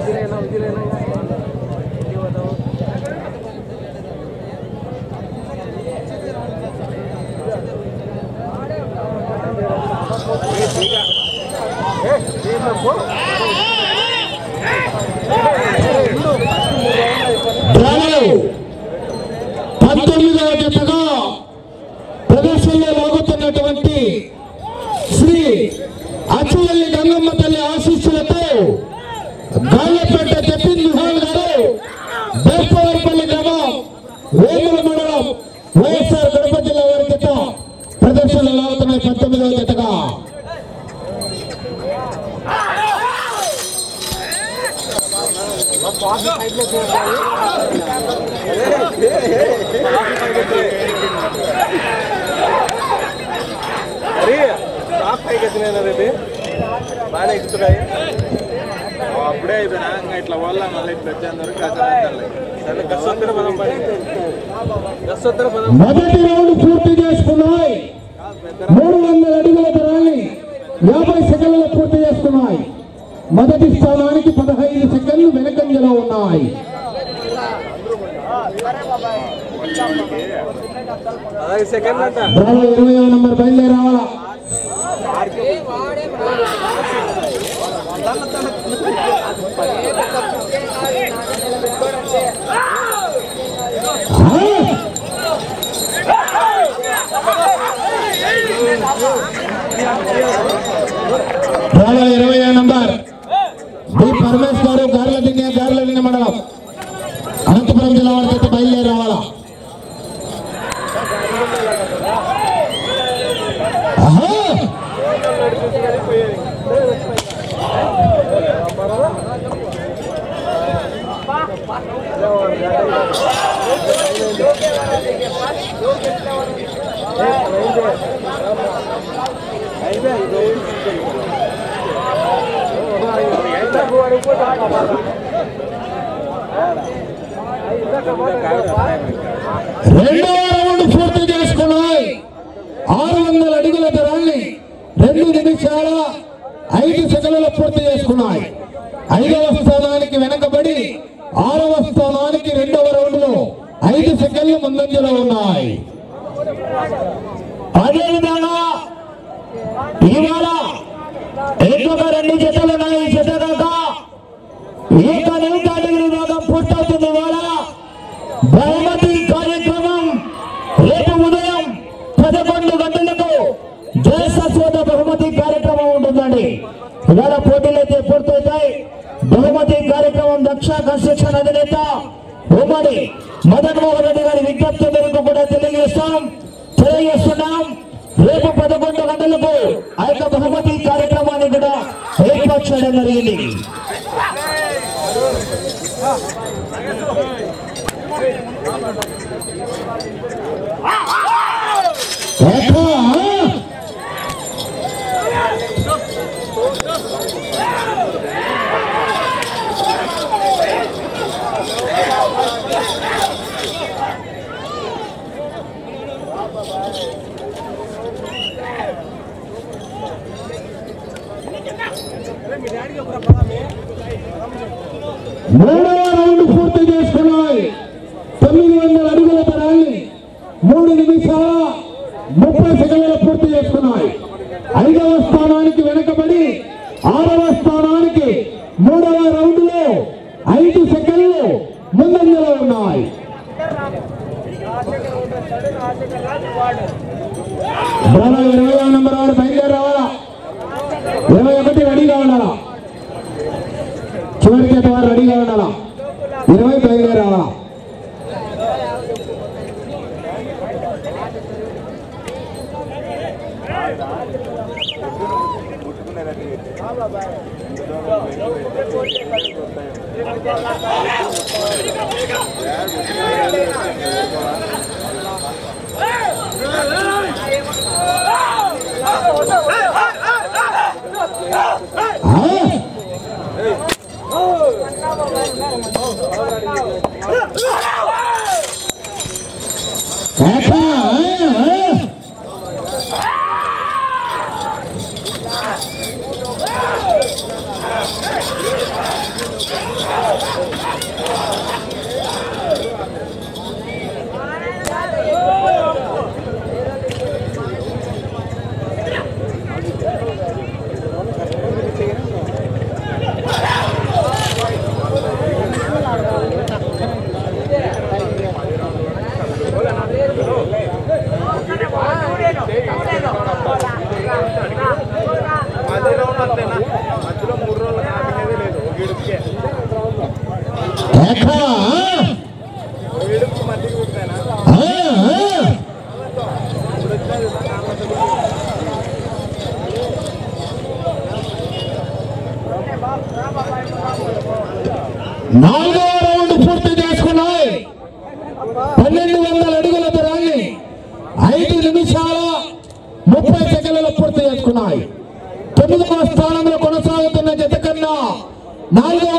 డ్రాలో పంతొమ్మిదవ జతగా ప్రదర్శనలో లాగుతున్నటువంటి శ్రీ అచ్చువల్లి గంగమ్మ తల్లి ఆశీస్సులతో గాళ్ళపేట జతిన్ విహాల్ గారు బేస్తవారిపల్లి గ్రామం వేముల మండలం వైఎస్ఆర్ కడప జిల్లా వారి జత ప్రదర్శనలో లాగుతున్నాయి పంతొమ్మిదవ జతగా అరే టాప్ పైకి ఎత్తినాయి రేపు బాగానే ఎక్కుతున్నాయి అప్పుడే అయిపోయినా ఇంకా ఇట్లా వల్ల మళ్ళీ ఇట్లా వచ్చేంత వరకు అసలు సరే గస్సొత్తర పదం పని గస్సొత్తర పదం మొదటి రౌండ్ పూర్తి చేసుకున్నాయి మూడు వందల అడుగుల దూరాన్ని యాభై సెకండ్లలో పూర్తి చేసుకున్నాయి మొదటి స్థానానికి పదహైదు సెకండ్లు వెనకంజలో ఉన్నాయి పదహైదు సెకండ్ అంట బ్రాలో ఇరవై నంబర్ బయలుదేరి రావాలా బ్రాలో ఇరవై నంబర్ బి పరమేశ్ గారు గార్ల దిన్య గార్ల దిన్య మండలం అనంతపురం జిల్లా వారి చేత బయలుదేరి రావాలా ఆహా! రెండవ రౌండ్ పూర్తి చేసుకున్నాయి ఆరు వందల అడుగుల దూరాన్ని రెండు నిమిషాల ఐదు సెకండ్ల పూర్తి చేసుకున్నాయి ఐదవ స్థానానికి వెనకబడి ఆరవ స్థానానికి రెండవ రౌండ్ లో ఐదు సెకండ్లు ముందంజలో ఉన్నాయి అదేవిధంగా ఇవాళ ఇంకొక రెండు జతలు ఉన్నాయి ఈ జత కాక ఏక న్యూ కేటగిరీ భాగం పూర్తవుతుంది ఇవాళ బహుమతి కార్యక్రమం రేపు ఉదయం పదకొండు గంటలకు జయశాశ్వత బహుమతి కార్యక్రమం ఉంటుందండి ఇవాళ పోటీలు అయితే పూర్తవుతాయి బహుమతి కార్యక్రమం దక్ష కన్స్ట్రక్షన్ అధినేత ఉమ్మడి మదన్ మోహన్ రెడ్డి గారి విజ్ఞప్తి మేరకు కూడా తెలియజేస్తాం తెలియజేస్తున్నాం రేపు పదకొండు గంటలకు ఆ యొక్క బహుమతి కార్యక్రమాన్ని కూడా ఏర్పాటు చేయడం జరిగింది ఏకా? మూడవ రౌండ్ పూర్తి చేసుకున్నాయి తొమ్మిది వందల అడుగుల తరాన్ని మూడు నిమిషాల ముప్పై సెకండ్ల పూర్తి చేసుకున్నాయి ఐదవ స్థానానికి వెనకబడి ఆరవ స్థానానికి మూడవ రౌండ్ లో ఐదు సెకండ్లు ముందంజలో ఉన్నాయి బ్రదర్ ఇరవై నెంబర్ వారు బయలుదేరి రావాలా ఇరవై ఒకటి రెడీగా ఉండాలా చివరి చేత వారు రెడీగా ఉండాలా ఇరవై బయలుదేరి రావాలా ఏకా? నాలుగవ రౌండ్ పూర్తి చేసుకున్నాయి పన్నెండు వందల అడుగుల దూరాన్ని ఐదు నిమిషాల ముప్పై సెకండ్లలో పూర్తి చేసుకున్నాయి తొమ్మిదవ స్థానంలో కొనసాగుతున్న జత కన్నా నాలుగవ